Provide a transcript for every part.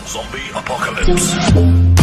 Zombie apocalypse.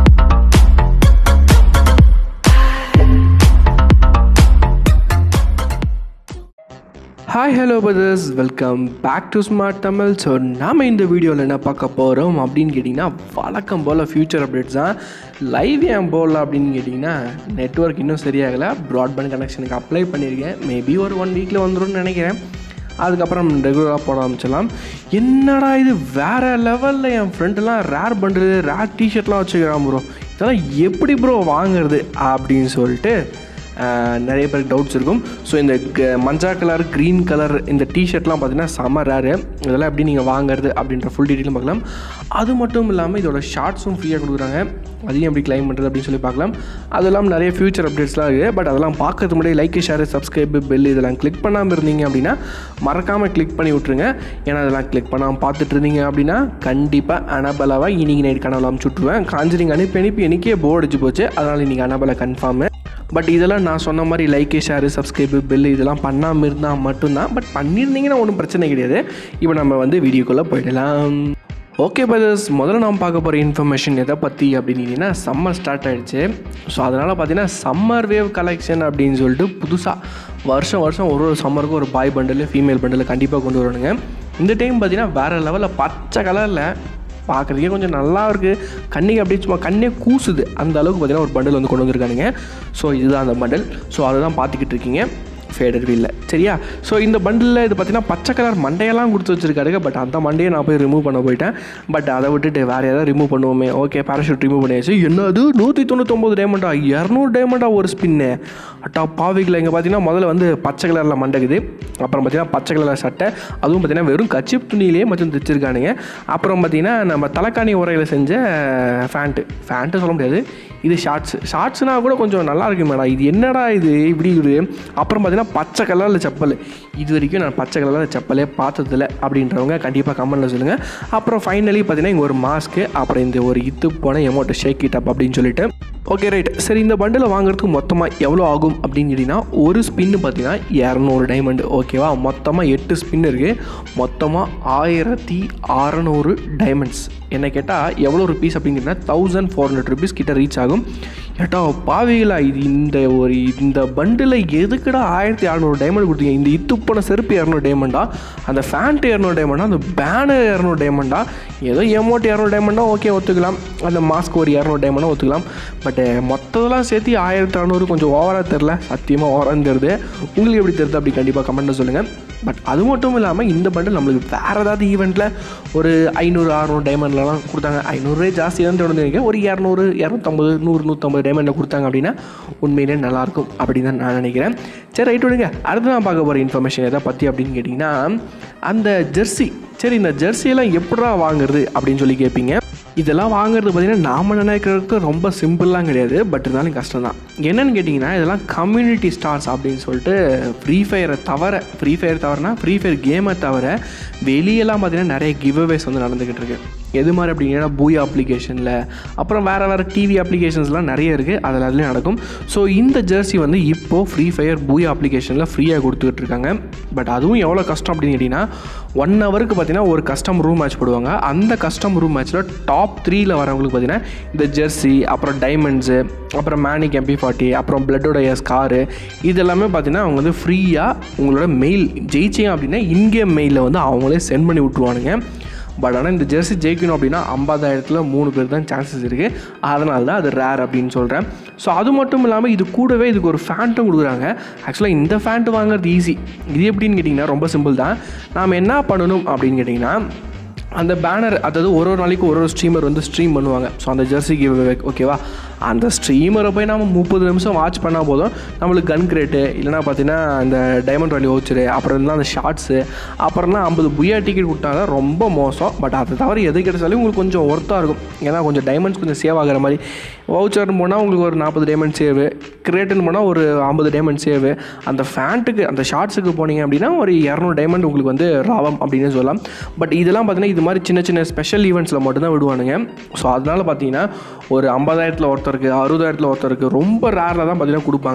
Hi hello brothers welcome back to smart Tamil so நாம் இந்த வீடியோவில் என்ன பார்க்க போகிறோம் அப்படின்னு கேட்டிங்கன்னா வழக்கம் போல் ஃப்யூச்சர் அப்டேட்ஸ் தான் லைவ் ஏன் போடல அப்படின்னு கேட்டிங்கன்னா நெட்ஒர்க் இன்னும் சரியாகலை ப்ராட்பேண்ட் கனெக்ஷனுக்கு அப்ளை பண்ணியிருக்கேன் மேபி ஒரு ஒன் வீக்கில் வந்துரும்னு நினைக்கிறேன் அதுக்கப்புறம் ரெகுலராக போட ஆரம்பிச்சிடலாம் என்னடா இது வேறு லெவலில் என் ஃப்ரெண்டெல்லாம் ரேர் பண்ணுறது ரேர் டிஷர்ட்லாம் வச்சுக்கிறான் ப்ரோ இதெல்லாம் எப்படி ப்ரோ வாங்குறது அப்படின்னு சொல்லிட்டு ஆஹ் நிறைய பேருக்கு டவுட்ஸ் இருக்கும் ஸோ இந்த க- மஞ்சா கலர் க்ரீன் கலர் இந்த டிஷர்ட்லாம் பார்த்தீங்கன்னா செம்ம ரேரு இதெல்லாம் எப்படி நீங்கள் வாங்குறது அப்படின்ற ஃபுல் டீட்டெயிலும் பார்க்கலாம் அது மட்டும் இல்லாமல் இதோட ஷார்ட்ஸும் ஃப்ரீயாக கொடுக்குறாங்க அதையும் எப்படி கிளைம் பண்ணுறது அப்படின்னு சொல்லி பார்க்கலாம் அது இல்லாமல் நிறைய ஃபியூச்சர் அப்டேட்ஸ்லாம் இருக்குது பட் அதெல்லாம் பார்க்கறதுக்கு முன்னாடி லைக் ஷேர் சப்ஸ்கிரைப் பெல் இதெல்லாம் கிளிக் பண்ணாமல் இருந்தீங்க அப்படின்னா மறக்காமல் கிளிக் பண்ணி விட்ருங்க ஏன்னா அதெல்லாம் கிளிக் பண்ணாமல் பார்த்துட்டு இருந்தீங்க அப்படின்னா கண்டிப்பாக அனபலாவை இன்னைக்கு நைட் கனவுல அமுச்சு விட்ருவேன் காஞ்சிரிங் அனுப்பி அனுப்பி எனக்கே போர் அடிச்சு போச்சு அதனால் இன்றைக்கி அனபலை கன்ஃபார்மு பட் இதெல்லாம் நான் சொன்ன மாதிரி லைக்கு ஷேரு சப்ஸ்கிரைபு பெல் இதெல்லாம் பண்ணாமல் இருந்தால் மட்டும்தான் பட் பண்ணியிருந்தீங்கன்னா ஒன்றும் பிரச்சனை கிடையாது இப்போ நம்ம வந்து வீடியோக்குள்ளே போயிடலாம் ஓகே பிரதர்ஸ் முதல்ல நாம் பார்க்க போகிற இன்ஃபர்மேஷன் எதை பற்றி அப்படின்னீங்கன்னா சம்மர் ஸ்டார்ட் ஆயிடுச்சு ஸோ அதனால் பார்த்தீங்கன்னா சம்மர் வேவ் கலெக்ஷன் அப்படின்னு சொல்லிட்டு புதுசாக வருஷம் வருஷம் ஒரு ஒரு சம்மருக்கும் ஒரு பாய் பண்டில் ஃபீமேல் பண்டில் கண்டிப்பாக கொண்டு வரணுங்க இந்த டைம் பார்த்தீங்கன்னா வேறு லெவலில் பச்சை கலரில் பார்க்குறதுக்கே கொஞ்சம் நல்லா இருக்குது கண்ணுக்கு அப்படியே சும்மா கண்ணே கூசுது அந்த அளவுக்கு பார்த்தீங்கன்னா ஒரு பண்டில் வந்து கொண்டு வந்திருக்கானுங்க ஸோ இதுதான் அந்த பண்டில் ஸோ அதை தான் பார்த்துக்கிட்டு இருக்கீங்க ஃபேடர் வீல்ல சரியா ஸோ இந்த பண்டிலில் இது பார்த்தீங்கன்னா பச்சை கலர் மண்டையெல்லாம் கொடுத்து வச்சிருக்காருங்க பட் அந்த மண்டையை நான் போய் ரிமூவ் பண்ண போயிட்டேன் பட் அதை விட்டுட்டு வேறு ஏதாவது ரிமூவ் பண்ணுவோமே ஓகே பேராஷூட் ரிமூவ் பண்ணியாச்சு என்னது நூற்றி தொண்ணூத்தொம்பது டைமண்டா இரநூறு டைமண்டா ஒரு ஸ்பின்னு அட்டா பாவிக்கல இங்கே பார்த்தீங்கன்னா முதல்ல வந்து பச்சை கலரில் மண்டகுது அப்புறம் பார்த்தீங்கன்னா பச்சை கலரில் சட்டை அதுவும் பார்த்தீங்கன்னா வெறும் கச்சிப் துணியிலேயே மட்டும் தைச்சிருக்கானுங்க அப்புறம் பார்த்தீங்கன்னா நம்ம தலைக்காணி உரையில் செஞ்ச ஃபேண்ட்டு ஃபேண்ட்டு சொல்ல முடியாது இது ஷார்ட்ஸ் ஷார்ட்ஸ்னால் கூட கொஞ்சம் நல்லா இருக்கு மேடம் இது என்னடா இது இப்படி இது அப்புறம் பார்த்தீங்கன்னா பச்சை கலரில் செப்பல் இது வரைக்கும் நான் பச்சை கலரில் செப்பலே பார்த்ததில்ல அப்படின்றவங்க கண்டிப்பாக கமெண்ட்டில் சொல்லுங்கள் அப்புறம் ஃபைனலி பார்த்தீங்கன்னா இங்கே ஒரு மாஸ்க்கு அப்புறம் இந்த ஒரு இத்து போன எமௌண்ட் ஷேக் இட் அப் அப்படின்னு சொல்லிட்டு ஓகே ரைட் சரி இந்த பண்டில் வாங்குறதுக்கு மொத்தமாக எவ்வளோ ஆகும் அப்படின்னு கேட்டிங்கன்னா ஒரு ஸ்பின்னு பார்த்தீங்கன்னா இரநூறு டைமண்ட் ஓகேவா மொத்தமாக எட்டு ஸ்பின் இருக்குது மொத்தமாக ஆயிரத்தி அறநூறு டைமண்ட்ஸ் என்ன கேட்டால் எவ்வளோ ருபீஸ் அப்படிங்கன்னா தௌசண்ட் ஃபோர் ஹண்ட்ரட் ருபீஸ் கிட்ட ரீச் ஆகும் ஏட்டா பாவிகளா இது இந்த ஒரு இந்த பண்டில் எதுக்குடா ஆயிரத்தி அறநூறு டைமண்ட் கொடுத்தீங்க இந்த இத்து போன செருப்பு இரநூறு டைமண்டா அந்த ஃபேண்ட் இரநூறு டைமண்டா அந்த பேனர் இரநூறு டைமண்டா ஏதோ எமௌண்ட் இரநூறு டைமண்டா ஓகே ஒத்துக்கலாம் அந்த மாஸ்க் ஒரு இரநூறு டைமண்டா ஒத்துக்கலாம் பட் மொத்ததெல்லாம் சேர்த்து ஆயிரத்தி அறநூறு கொஞ்சம் ஓவராக தெரில சத்தியமாக ஓவரான்னு தெரியுது உங்களுக்கு எப்படி தெரியுது அப்படி கண்டிப்பாக கமெண்ட்டில் சொல்லுங்கள் பட் அது மட்டும் இல்லாமல் இந்த பண்டில் நம்மளுக்கு வேறு ஏதாவது ஈவெண்ட்டில் ஒரு ஐநூறு அறநூறு டைமண்ட்லலாம் கொடுத்தாங்க ஐநூறுரூவா ஜாஸ்தி தான் தொடர்ந்து ஒரு இரநூறு இரநூத்தம்பது நூறு நூற்றம்பது டைமண்டில் கொடுத்தாங்க அப்படின்னா உண்மையிலே நல்லாயிருக்கும் அப்படின்னு தான் நான் நினைக்கிறேன் சரி ரைட் விடுங்க அடுத்து நான் பார்க்க போகிற இன்ஃபர்மேஷன் எதை பற்றி அப்படின்னு கேட்டிங்கன்னா அந்த ஜெர்சி சரி இந்த ஜெர்சியெல்லாம் எப்படா வாங்குறது அப்படின்னு சொல்லி கேட்பீங்க இதெல்லாம் வாங்குறது பார்த்தீங்கன்னா நாம் நினைக்கிறதுக்கு ரொம்ப சிம்பிளாக கிடையாது பட் இருந்தாலும் கஷ்டம் தான் என்னன்னு கேட்டிங்கன்னா இதெல்லாம் கம்யூனிட்டி ஸ்டார்ஸ் அப்படின்னு சொல்லிட்டு ஃப்ரீ ஃபயரை தவிர ஃப்ரீ ஃபயர் தவிரனா ஃப்ரீ ஃபயர் கேமை தவிர வெளியெல்லாம் பார்த்தீங்கன்னா நிறைய கிவ்அவேஸ் வந்து நடந்துக்கிட்டு இருக்கு எது மாதிரி அப்படிங்கன்னா பூயா அப்ளிகேஷனில் அப்புறம் வேறு வேறு டிவி அப்ளிகேஷன்ஸ்லாம் நிறைய இருக்குது அதில் அதுலேயும் நடக்கும் ஸோ இந்த ஜெர்சி வந்து இப்போது ஃப்ரீ ஃபயர் பூயா அப்ளிகேஷனில் ஃப்ரீயாக கொடுத்துக்கிட்டு இருக்காங்க பட் அதுவும் எவ்வளோ கஷ்டம் அப்படின்னு கேட்டிங்கன்னா ஒன் ஹவருக்கு பார்த்தீங்கன்னா ஒரு கஸ்டம் ரூம் மேட்ச் போடுவாங்க அந்த கஸ்டம் ரூம் மேட்ச்சில் டாப் த்ரீல வரவங்களுக்கு பார்த்தீங்கன்னா இந்த ஜெர்சி அப்புறம் டைமண்ட்ஸு அப்புறம் மேனிக் எம்பி ஃபார்ட்டி அப்புறம் பிளட்டோடைய ஸ்காரு இது எல்லாமே பார்த்தீங்கன்னா அவங்க வந்து ஃப்ரீயாக உங்களோட மெயில் ஜெயிச்சிங்க அப்படின்னா இன்கேம் மெயிலில் வந்து அவங்களே சென்ட் பண்ணி விட்ருவானுங்க பட் ஆனால் இந்த ஜெர்சி ஜெயிக்கணும் அப்படின்னா ஐம்பதாயிரத்தில் மூணு பேர் தான் சான்சஸ் இருக்குது அதனால தான் அது ரேர் அப்படின்னு சொல்கிறேன் ஸோ அது மட்டும் இல்லாமல் இது கூடவே இதுக்கு ஒரு ஃபேண்ட்டும் கொடுக்குறாங்க ஆக்சுவலாக இந்த ஃபேண்ட்டு வாங்குறது ஈஸி இது எப்படின்னு கேட்டிங்கன்னா ரொம்ப சிம்பிள் தான் நாம் என்ன பண்ணணும் அப்படின்னு கேட்டிங்கன்னா அந்த பேனர் அதாவது ஒரு ஒரு நாளைக்கு ஒரு ஒரு ஸ்ட்ரீமர் வந்து ஸ்ட்ரீம் பண்ணுவாங்க ஸோ அந்த ஜெர்சி கிவ் ஓகேவா அந்த ஸ்ட்ரீமரை போய் நம்ம முப்பது நிமிஷம் வாட்ச் பண்ணால் போதும் நம்மளுக்கு கன் கிரேட்டு இல்லைனா பார்த்தீங்கன்னா இந்த டைமண்ட் வேலி வவுச்சரு அப்புறம் இருந்தால் அந்த ஷார்ட்ஸு அப்புறம்னா ஐம்பது புய்யா டிக்கெட் கொடுத்தாங்க ரொம்ப மோசம் பட் அதை தவிர எது கிடைச்சாலும் உங்களுக்கு கொஞ்சம் ஒர்த்தாக இருக்கும் ஏன்னா கொஞ்சம் டைமண்ட்ஸ் கொஞ்சம் சேவ் ஆகிற மாதிரி வவுச்சர்னு போனால் உங்களுக்கு ஒரு நாற்பது டைமண்ட் சேவு கிரேட்டுன்னு போனால் ஒரு ஐம்பது டைமண்ட் சேவு அந்த ஃபேண்ட்டுக்கு அந்த ஷார்ட்ஸுக்கு போனீங்க அப்படின்னா ஒரு இரநூறு டைமண்ட் உங்களுக்கு வந்து ராவம் அப்படின்னு சொல்லலாம் பட் இதெல்லாம் பார்த்தீங்கன்னா இது மாதிரி சின்ன சின்ன ஸ்பெஷல் ஈவெண்ட்ஸில் மட்டும்தான் விடுவானுங்க ஸோ அதனால் பார்த்தீங்கன்னா ஒரு ஐம்பதாயிரத்தில் ஒருத்தருக்கு அறுபதாயிரத்தில் ஒருத்தருக்கு ரொம்ப ரேரில் தான் பார்த்தீங்கன்னா கொடுப்பாங்க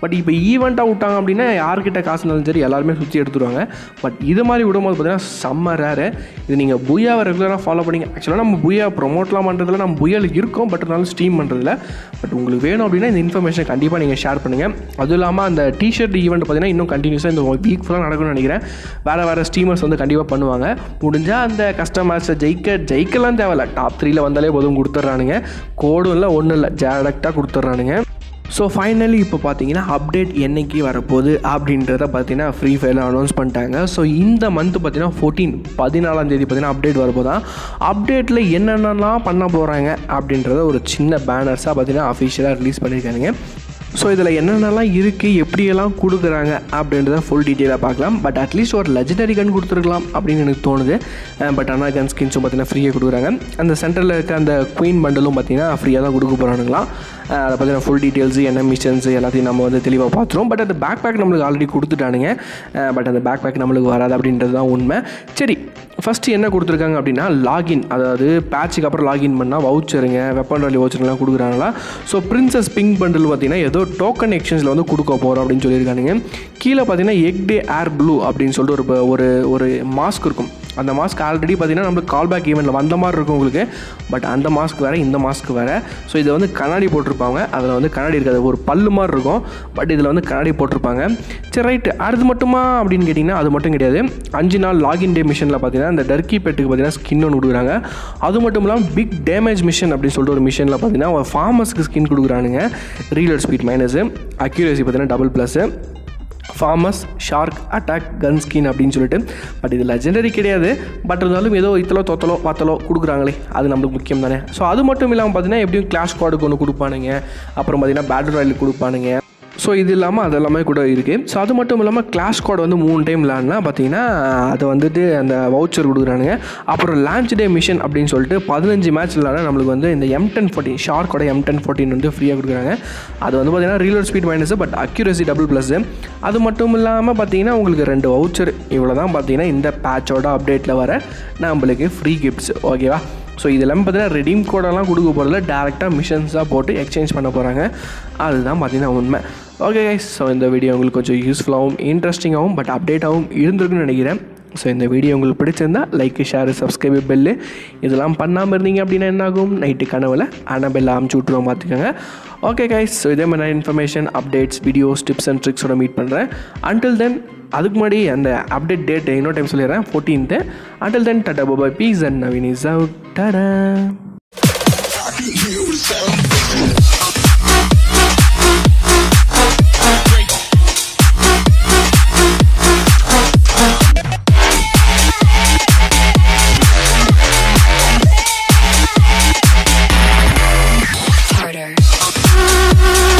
பட் இப்போ ஈவெண்ட்டாக விட்டாங்க அப்படின்னா யார்கிட்ட காசு இருந்தாலும் சரி எல்லாருமே சுற்றி எடுத்துருவாங்க பட் இது மாதிரி விடும்போது பார்த்தீங்கன்னா செம்ம ரேரு இது நீங்கள் புயாவை ரெகுலராக ஃபாலோ பண்ணிங்க ஆக்சுவலாக நம்ம புயா ப்ரொமோட்லாம் பண்ணுறதுல நம்ம புயாவில் இருக்கோம் பட் இருந்தாலும் ஸ்ட்ரீம் பண்ணுறதுல பட் உங்களுக்கு வேணும் அப்படின்னா இந்த இன்ஃபர்மேஷன் கண்டிப்பாக நீங்கள் ஷேர் பண்ணுங்கள் அதுவும் இல்லாமல் அந்த டிஷர்ட் ஈவெண்ட் பார்த்தீங்கன்னா இன்னும் கண்டினியூஸாக இந்த வீக் ஃபுல்லாக நடக்கும்னு நினைக்கிறேன் வேறு வேறு ஸ்ட்ரீமர்ஸ் வந்து கண்டிப்பாக பண்ணுவாங்க முடிஞ்சால் அந்த கஸ்டமர்ஸை ஜெயிக்க ஜெயிக்கலாம் தேவையில்ல டாப் த்ரீல வந்தாலே போதும் கொடுத்துட்றானுங்க கோடும் இல்லை ஒன்றும் இல்லை டேரெக்டாக கொடுத்துட்றானுங்க ஸோ ஃபைனலி இப்போ பார்த்தீங்கன்னா அப்டேட் என்னைக்கு வரப்போகுது அப்படின்றத பார்த்தீங்கன்னா ஃப்ரீ ஃபயரில் அனௌன்ஸ் பண்ணிட்டாங்க ஸோ இந்த மந்த் பார்த்தீங்கன்னா ஃபோர்டீன் பதினாலாம் தேதி பார்த்தீங்கன்னா அப்டேட் வரப்போதான் அப்டேட்டில் என்னென்னலாம் பண்ண போகிறாங்க அப்படின்றத ஒரு சின்ன பேனர்ஸாக பார்த்தீங்கன்னா அஃபிஷியலாக ரிலீஸ் பண்ணியிருக்காங்க ஸோ இதில் என்னென்னலாம் இருக்குது எப்படியெல்லாம் கொடுக்குறாங்க அப்படின்றத ஃபுல் டீட்டெயிலாக பார்க்கலாம் பட் அட்லீஸ்ட் ஒரு லெஜனரி கன் கொடுத்துருக்கலாம் அப்படின்னு எனக்கு தோணுது பட் ஆனால் கன் ஸ்கின்ஸும் பார்த்தீங்கன்னா ஃப்ரீயாக கொடுக்குறாங்க அந்த சென்டரில் இருக்க அந்த குயின் பண்டலும் பார்த்தீங்கன்னா ஃப்ரீயாக தான் கொடுக்க போகிறானுங்களாம் அதை பார்த்தீங்கன்னா ஃபுல் டீட்டெயில்ஸ் என்ன மிஷன்ஸ் எல்லாத்தையும் நம்ம வந்து தெளிவாக பார்த்துருவோம் பட் அந்த பேக் பேக் நம்மளுக்கு ஆல்ரெடி கொடுத்துட்டானுங்க பட் அந்த பேக் பேக் நம்மளுக்கு வராது அப்படின்றது தான் உண்மை சரி ஃபஸ்ட்டு என்ன கொடுத்துருக்காங்க அப்படின்னா லாகின் அதாவது பேட்சுக்கு அப்புறம் லாகின் பண்ணால் வவுச்சருங்க வெப்பன் ராலி வவுச்சர்லாம் கொடுக்குறாங்களா ஸோ பிரின்சஸ் பிங்க் பண்டில் பார்த்தீங்கன்னா ஏதோ டோக்கன் எக்ஸ்சேஞ்சில் வந்து கொடுக்க போகிறோம் அப்படின்னு சொல்லியிருக்கானுங்க கீழே பார்த்தீங்கன்னா எக் டே ஏர் ப்ளூ அப்படின்னு சொல்லிட்டு ஒரு ஒரு ஒரு மாஸ்க் இருக்கும் அந்த மாஸ்க் ஆல்ரெடி பார்த்தீங்கன்னா நம்மளுக்கு கால் பேக் ஈவெண்ட்டில் வந்த மாதிரி இருக்கும் உங்களுக்கு பட் அந்த மாஸ்க் வேறு இந்த மாஸ்க் வேறு ஸோ இதை வந்து கண்ணாடி போட்டிருப்பாங்க அதில் வந்து கண்ணாடி இருக்காது ஒரு பல்லு மாதிரி இருக்கும் பட் இதில் வந்து கண்ணாடி போட்டிருப்பாங்க சரி ரைட்டு அது மட்டுமா அப்படின்னு கேட்டிங்கன்னா அது மட்டும் கிடையாது அஞ்சு நாள் லாகின் டே மிஷனில் பார்த்தீங்கன்னா இந்த டர்க்கி பெட்டுக்கு பார்த்தீங்கன்னா ஸ்கின் ஒன்று கொடுக்குறாங்க அது மட்டும் இல்லாமல் பிக் டேமேஜ் மிஷன் அப்படின்னு சொல்லிட்டு ஒரு மிஷனில் பார்த்தீங்கன்னா ஒரு ஃபார்மர்ஸ்க்கு ஸ்கின் கொடுக்குறானுங்க ரீலர் ஸ்பீட் மைனஸு அக்யூரேசி பார்த்தீங்கன்னா டபுள் ப்ளஸ்ஸு ஃபார்மஸ் ஷார்க் அட்டாக் கன் ஸ்கின் அப்படின்னு சொல்லிட்டு பட் இது லெஜெண்டரி கிடையாது பட் இருந்தாலும் ஏதோ இத்தலோ தொத்தலோ பத்தலோ கொடுக்குறாங்களே அது நம்மளுக்கு முக்கியம் தானே ஸோ அது மட்டும் இல்லாமல் பார்த்தீங்கன்னா எப்படியும் கிளாஷ் கார்டுக்கு ஒன்று கொடுப்பானுங்க அப்புறம் பார்த்தீங்கன்னா பேட்டில் ராயலுக்கு கொடுப்பானுங்க ஸோ இது இல்லாமல் அது எல்லாமே கூட இருக்குது ஸோ அது மட்டும் இல்லாமல் கிளாஷ் கோட் வந்து மூணு டைம் விளாட்னா பார்த்தீங்கன்னா அதை வந்துட்டு அந்த வவுச்சர் கொடுக்குறானுங்க அப்புறம் லான்ச் டே மிஷன் அப்படின்னு சொல்லிட்டு பதினஞ்சு மேட்ச் விளாட நம்மளுக்கு வந்து இந்த எம் டென் ஃபோர்டீன் ஷார்க்கோட எம் டென் ஃபோர்டீன் வந்து ஃப்ரீயாக கொடுக்குறாங்க அது வந்து பார்த்தீங்கன்னா reload speed minus but accuracy double plus அது மட்டும் இல்லாமல் பார்த்தீங்கன்னா உங்களுக்கு ரெண்டு வவுச்சர் இவ்வளோ தான் பார்த்தீங்கன்னா இந்த பேட்சோட அப்டேட்டில் வர நம்மளுக்கு ஃப்ரீ கிஃப்ட்ஸ் ஓகேவா ஸோ இதெல்லாம் பார்த்தீங்கன்னா ரெடீம் கோடெல்லாம் கொடுக்க போகிறதுல டேரெக்டாக மிஷன்ஸாக போட்டு எக்ஸ்சேஞ்ச் பண்ண போகிறாங்க அதுதான் பார்த்தீங்கன்னா உண்மை ஓகே கைஸ் ஸோ இந்த வீடியோ உங்களுக்கு கொஞ்சம் யூஸ்ஃபுல்லாகவும் இன்ட்ரெஸ்டிங்காகவும் பட் அப்டேட்டாகவும் இருந்திருக்குன்னு நினைக்கிறேன் ஸோ இந்த வீடியோ உங்களுக்கு பிடிச்சிருந்தா லைக் ஷேர் சப்ஸ்கிரைப் பெல்லு இதெல்லாம் பண்ணாமல் இருந்தீங்க அப்படின்னா என்னாகும் நைட்டு கனவில் அனபெல்ல அமுச்சு விட்ருவோம் பார்த்துக்கோங்க ஓகே கைஸ் ஸோ இதே மாதிரி information updates videos tips and ட்ரிக்ஸோட மீட் பண்ணுறேன் அன்டில் தென் அதுக்கு முன்னாடி அந்த அப்டேட் டேட் இன்னொரு டைம் சொல்லிடுறேன் fourteenth until then tata bye bye peace and Naveen is out tata harder.